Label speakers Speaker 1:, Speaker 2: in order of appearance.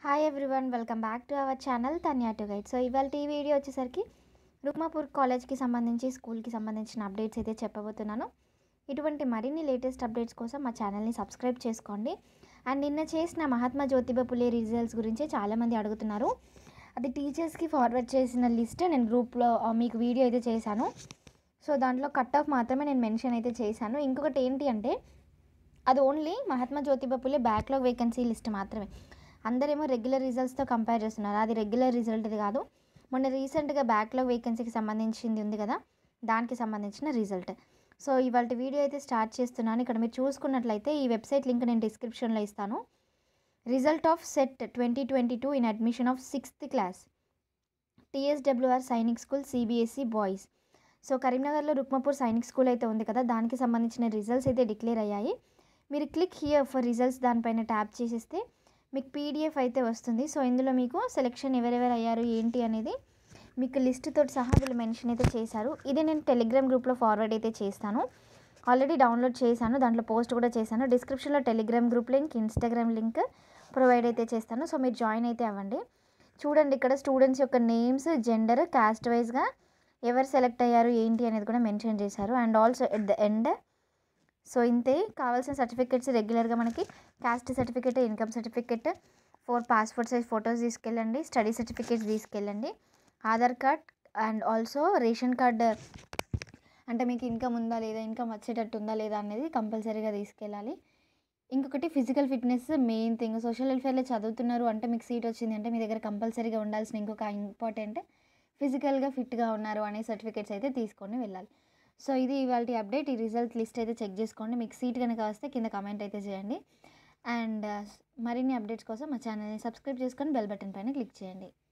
Speaker 1: hi everyone welcome back to our channel Tanya to guide so ఇవాళ ఈ video వచ్చేసరికి రుక్మాపూర్ కాలేజ్కి సంబంధించి స్కూల్కి సంబంధించిన అప్డేట్స్ అయితే చెప్పబోతున్నాను ఇటువంటి మరిన్ని లేటెస్ట్ అప్డేట్స్ కోసం మా ఛానల్ని సబ్స్క్రైబ్ చేసుకోండి అండ్ నిన్న చేసిన మహాత్మా జ్యోతిబా పులే రిజల్ట్స్ గురించి చాలామంది అడుగుతున్నారు అది టీచర్స్కి ఫార్వర్డ్ చేసిన లిస్ట్ నేను గ్రూప్లో ఆ, మీకు వీడియో అయితే చేశాను సో దాంట్లో కట్ ఆఫ్ మాత్రమే నేను మెన్షన్ అయితే చేశాను ఇంకొకటి ఏంటి అంటే అది ఓన్లీ మహాత్మా జ్యోతిబా పులే బ్యాక్లాగ్ వేకెన్సీ లిస్ట్ మాత్రమే అందరేమో రెగ్యులర్ రిజల్ట్స్తో కంపేర్ చేస్తున్నారు అది రెగ్యులర్ రిజల్ట్ కాదు మొన్న రీసెంట్గా బ్యాక్లాగ్ వేకెన్సీకి సంబంధించింది ఉంది కదా దానికి సంబంధించిన రిజల్ట్ సో ఇవాళ వీడియో అయితే స్టార్ట్ చేస్తున్నాను ఇక్కడ మీరు చూసుకున్నట్లయితే ఈ వెబ్సైట్ లింక్ నేను డిస్క్రిప్షన్లో ఇస్తాను result of set twenty twenty two in admission of sixth class TSWR Sainik school CBSE boys so కరీంనగర్లో రుక్మపూర్ సైనిక్ స్కూల్ అయితే ఉంది కదా దానికి సంబంధించిన రిజల్ట్స్ అయితే డిక్లేర్ అయ్యాయి మీరు క్లిక్ హియర్ ఫర్ రిజల్ట్స్ దానిపైన ట్యాప్ చేసేస్తే మీకు పీడిఎఫ్ అయితే వస్తుంది సో ఇందులో మీకు సెలెక్షన్ ఎవరెవరు అయ్యారు ఏంటి అనేది మీకు లిస్ట్ తోటి సహా వీళ్ళు మెన్షన్ అయితే చేశారు ఇది నేను టెలిగ్రామ్ గ్రూప్లో ఫార్వర్డ్ అయితే చేస్తాను ఆల్రెడీ డౌన్లోడ్ చేశాను దాంట్లో పోస్ట్ కూడా చేశాను డిస్క్రిప్షన్లో Telegram group link Instagram link provide అయితే చేస్తాను సో మీరు జాయిన్ అయితే అవ్వండి చూడండి ఇక్కడ స్టూడెంట్స్ యొక్క నేమ్స్ జెండర్ కాస్ట్ వైజ్గా ఎవరు సెలెక్ట్ అయ్యారు ఏంటి అనేది కూడా మెన్షన్ చేశారు and also at the end so ఇంతే కావాల్సిన సర్టిఫికెట్స్ రెగ్యులర్గా మనకి caste certificate income certificate four passport size photos తీసుకెళ్ళండి స్టడీ సర్టిఫికేట్స్ తీసుకెళ్ళండి Aadhaar card and also ration card అంటే మీకు ఇన్కమ్ ఉందా లేదా ఇన్కమ్ వచ్చేటట్టు ఉందా లేదా అనేది కంపల్సరీగా తీసుకెళ్ళాలి ఇంకొకటి physical fitness main thing social వెల్ఫేర్లో చదువుతున్నారు అంటే మీకు సీట్ వచ్చింది అంటే మీ దగ్గర కంపల్సరీగా ఉండాల్సిన ఇంకొక ఇంపార్టెంట్ ఫిజికల్గా ఫిట్గా ఉన్నారు అనే సర్టిఫికేట్స్ అయితే తీసుకొని వెళ్ళాలి సో ఇది ఇవాళ అప్డేట్ ఈ రిజల్ట్ లిస్ట్ అయితే చెక్ చేసుకోండి మీకు సీట్ కనుక వస్తే కింద కమెంట్ అయితే చేయండి అండ్ మరిన్ని అప్డేట్స్ కోసం మా ఛానల్ని సబ్స్క్రైబ్ చేసుకొని బెల్ బటన్ పైన క్లిక్ చేయండి